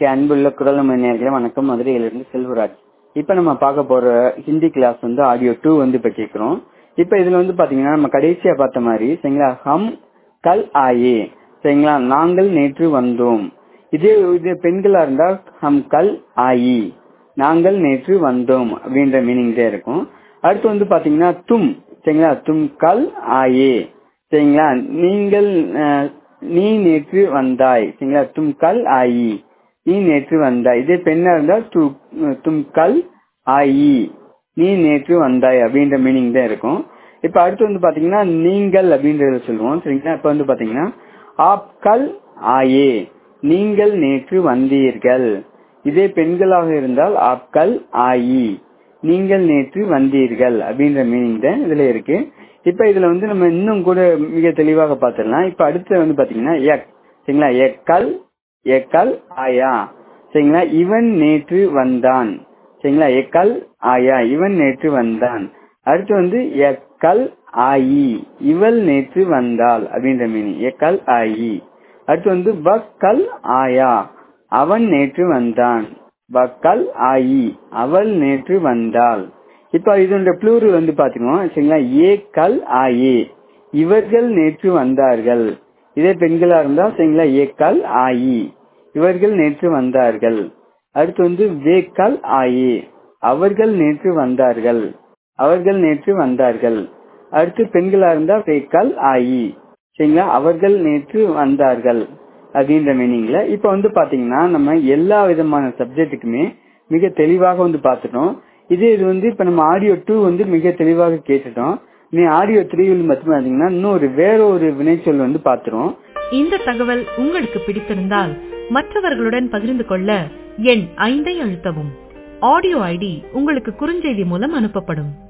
okay அன்புள்ள குரல் மணியர்களே வணக்கம் மதுரையிலிருந்து செல்வராஜ் இப்போ நம்ம பார்க்க போற ஹிந்தி கிளாஸ் வந்து ஆடியோ டூ வந்து இப்போ கேட்குறோம் இப்போ இதுல வந்து பாத்தீங்கன்னா நம்ம கடைசியா பார்த்த மாதிரி சரிங்களா ஹம் கல் ஆயே சரிங்களா நாங்கள் நேற்று வந்தோம் இதே இது பெண்களா இருந்தா ஹம் கல் ஆயி நாங்கள் நேற்று வந்தோம் அப்படின்ற மீனிங் தான் இருக்கும் அடுத்து வந்து பாத்தீங்கன்னா தும் சரிங்களா தும் கல் ஆயே சரிங்களா நீங்கள் அஹ், நீ நேற்று வந்தாய் சரிங்களா தும் கல் ஆயி நீ நேற்று வந்தாய் இதே பெண்ணா இருந்தா து தும் கல் ஆயி நீ நேற்று வந்தாய் அப்படின்ற மீனிங் தான் இருக்கும் இப்ப அடுத்து வந்து பாத்தீங்கன்னா நீங்கள் அப்படின்றத சொல்லுவோம் சரிங்களா இப்ப வந்து பாத்தீங்கன்னா ஆப் கல் ஆயே நீங்கள் நேற்று வந்தீர்கள் இதே பெண்களாக இருந்தால் ஆப்கல் ஆயி நீங்கள் நேற்று வந்தீர்கள் அப்படின்ற மீனிங் தான் இதுல இருக்கு இப்ப இதுல வந்து நம்ம இன்னும் கூட மிக தெளிவாக பார்த்துடலாம் இப்ப அடுத்து வந்து பாத்தீங்கன்னா எக் சரிங்களா எக்கல் எக்கல் ஆயா சரிங்களா இவன் நேற்று வந்தான் சரிங்களா எக்கல் ஆயா இவன் நேற்று வந்தான் அடுத்து வந்து எக்கல் ஆயி இவள் நேற்று வந்தாள் அப்படின்ற மீனிங் எக்கல் ஆயி அடுத்து வந்து பக்கல் ஆயா அவன் நேற்று வந்தான் பக்கல் ஆயி அவள் நேற்று வந்தாள் இப்ப இதோட ப்ளூரு வந்து பாத்தீங்கன்னா சரிங்களா ஏ கல் ஆயே இவர்கள் நேற்று வந்தார்கள் இதே பெண்களா இருந்தா சரிங்களா ஏ கல் ஆயி இவர்கள் நேற்று வந்தார்கள் அடுத்து வந்து வே கல் ஆயே அவர்கள் நேற்று வந்தார்கள் அவர்கள் நேற்று வந்தார்கள் அடுத்து பெண்களா இருந்தா வே கல் ஆயி சரிங்களா அவர்கள் நேற்று வந்தார்கள் அப்படின்ற மீனிங்ல இப்ப வந்து பாத்தீங்கன்னா நம்ம எல்லா விதமான சப்ஜெக்ட்டுக்குமே மிக தெளிவாக வந்து பார்த்துட்டோம் இதே இது வந்து இப்ப நம்ம ஆடியோ டூ வந்து மிக தெளிவாக கேட்டுட்டோம் நீ ஆடியோ த்ரீவில் மட்டும் பாத்தீங்கன்னா இன்னும் ஒரு வேற ஒரு வினைச்சொல் வந்து பாத்துரும் இந்த தகவல் உங்களுக்கு பிடித்திருந்தால் மற்றவர்களுடன் பகிர்ந்து கொள்ள எண் ஐந்தை அழுத்தவும் ஆடியோ ஐடி உங்களுக்கு குறுஞ்செய்தி மூலம் அனுப்பப்படும்